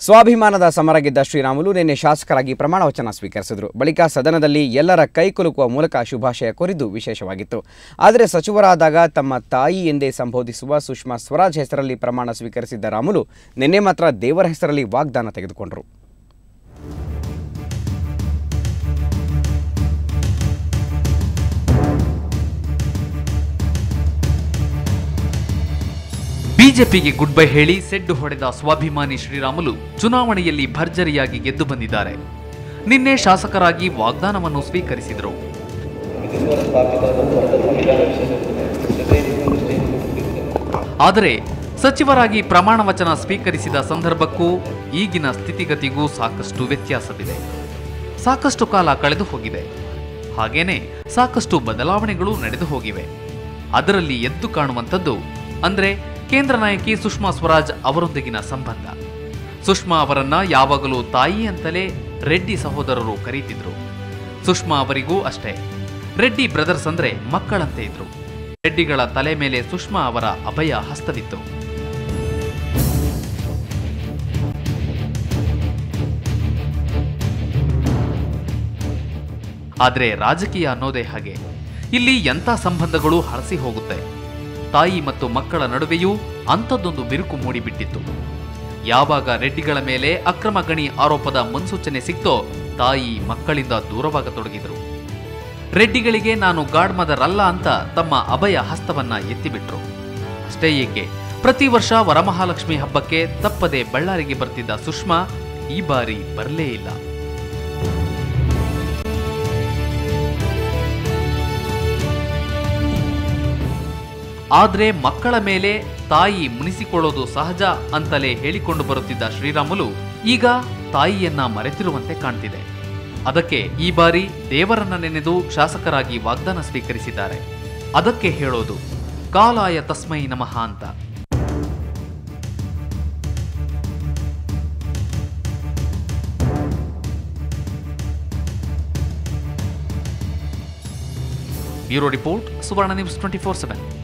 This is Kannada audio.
ಸ್ವಾಭಿಮಾನದ ಸಮರ ಗೆದ್ದ ಶ್ರೀರಾಮುಲು ನಿನ್ನೆ ಶಾಸಕರಾಗಿ ಪ್ರಮಾಣ ವಚನ ಸ್ವೀಕರಿಸಿದರು ಬಳಿಕ ಸದನದಲ್ಲಿ ಎಲ್ಲರ ಕೈಕುಲುಕುವ ಮೂಲಕ ಶುಭಾಶಯ ಕೋರಿದ್ದು ವಿಶೇಷವಾಗಿತ್ತು ಆದರೆ ಸಚಿವರಾದಾಗ ತಮ್ಮ ತಾಯಿ ಎಂದೇ ಸಂಬೋಧಿಸುವ ಸುಷ್ಮಾ ಸ್ವರಾಜ್ ಹೆಸರಲ್ಲಿ ಪ್ರಮಾಣ ಸ್ವೀಕರಿಸಿದ್ದ ರಾಮುಲು ನಿನ್ನೆ ಮಾತ್ರ ದೇವರ ಹೆಸರಲ್ಲಿ ವಾಗ್ದಾನ ತೆಗೆದುಕೊಂಡರು ಬಿಜೆಪಿಗೆ ಗುಡ್ ಬೈ ಹೇಳಿ ಸೆಡ್ಡು ಹೊಡೆದ ಸ್ವಾಭಿಮಾನಿ ಶ್ರೀರಾಮುಲು ಚುನಾವಣೆಯಲ್ಲಿ ಭರ್ಜರಿಯಾಗಿ ಗೆದ್ದು ಬಂದಿದ್ದಾರೆ ನಿನ್ನೆ ಶಾಸಕರಾಗಿ ವಾಗ್ದಾನವನ್ನು ಸ್ವೀಕರಿಸಿದರು ಆದರೆ ಸಚಿವರಾಗಿ ಪ್ರಮಾಣ ವಚನ ಸ್ವೀಕರಿಸಿದ ಸಂದರ್ಭಕ್ಕೂ ಈಗಿನ ಸ್ಥಿತಿಗತಿಗೂ ಸಾಕಷ್ಟು ವ್ಯತ್ಯಾಸವಿದೆ ಸಾಕಷ್ಟು ಕಾಲ ಕಳೆದು ಹೋಗಿದೆ ಹಾಗೇನೆ ಸಾಕಷ್ಟು ಬದಲಾವಣೆಗಳು ನಡೆದು ಹೋಗಿವೆ ಅದರಲ್ಲಿ ಎದ್ದು ಕಾಣುವಂಥದ್ದು ಅಂದ್ರೆ ಕೇಂದ್ರ ನಾಯಕಿ ಸುಷ್ಮಾ ಸ್ವರಾಜ್ ಅವರೊಂದಿಗಿನ ಸಂಬಂಧ ಸುಷ್ಮಾ ಅವರನ್ನ ಯಾವಾಗಲೂ ತಾಯಿ ಅಂತಲೇ ರೆಡ್ಡಿ ಸಹೋದರರು ಕರೀತಿದ್ರು ಸುಷ್ಮಾ ಅವರಿಗೂ ಅಷ್ಟೇ ರೆಡ್ಡಿ ಬ್ರದರ್ಸ್ ಅಂದ್ರೆ ಮಕ್ಕಳಂತೆ ಇದ್ರು ರೆಡ್ಡಿಗಳ ತಲೆ ಮೇಲೆ ಸುಷ್ಮಾ ಅವರ ಅಭಯ ಹಸ್ತವಿತ್ತು ಆದ್ರೆ ರಾಜಕೀಯ ಅನ್ನೋದೇ ಹಾಗೆ ಇಲ್ಲಿ ಎಂಥ ಸಂಬಂಧಗಳು ಹಳಸಿ ಹೋಗುತ್ತೆ ತಾಯಿ ಮತ್ತು ಮಕ್ಕಳ ನಡುವೆಯೂ ಅಂಥದ್ದೊಂದು ಬಿರುಕು ಮೂಡಿಬಿಟ್ಟಿತ್ತು ಯಾವಾಗ ರೆಡ್ಡಿಗಳ ಮೇಲೆ ಅಕ್ರಮ ಗಣಿ ಆರೋಪದ ಮುನ್ಸೂಚನೆ ಸಿಕ್ತೋ ತಾಯಿ ಮಕ್ಕಳಿಂದ ದೂರವಾಗತೊಡಗಿದ್ರು ರೆಡ್ಡಿಗಳಿಗೆ ನಾನು ಗಾಡ್ ಮದರ್ ಅಲ್ಲ ಅಂತ ತಮ್ಮ ಅಭಯ ಹಸ್ತವನ್ನ ಎತ್ತಿಬಿಟ್ರು ಅಷ್ಟೇ ಏಕೆ ಪ್ರತಿ ವರ್ಷ ವರಮಹಾಲಕ್ಷ್ಮಿ ಹಬ್ಬಕ್ಕೆ ತಪ್ಪದೆ ಬಳ್ಳಾರಿಗೆ ಬರ್ತಿದ್ದ ಸುಷ್ಮಾ ಈ ಬಾರಿ ಬರಲೇ ಇಲ್ಲ ಆದ್ರೆ ಮಕ್ಕಳ ಮೇಲೆ ತಾಯಿ ಮುನಿಸಿಕೊಳ್ಳೋದು ಸಹಜ ಅಂತಲೇ ಹೇಳಿಕೊಂಡು ಬರುತ್ತಿದ್ದ ಶ್ರೀರಾಮುಲು ಈಗ ತಾಯಿಯನ್ನ ಮರೆತಿರುವಂತೆ ಕಾಣ್ತಿದೆ ಅದಕ್ಕೆ ಈ ಬಾರಿ ದೇವರನ್ನ ನೆನೆದು ಶಾಸಕರಾಗಿ ವಾಗ್ದಾನ ಸ್ವೀಕರಿಸಿದ್ದಾರೆ ಅದಕ್ಕೆ ಹೇಳೋದು ಕಾಲಾಯ ತಸ್ಮೈ ನಮಃ ಅಂತ bureau report Suvarna news twenty four seven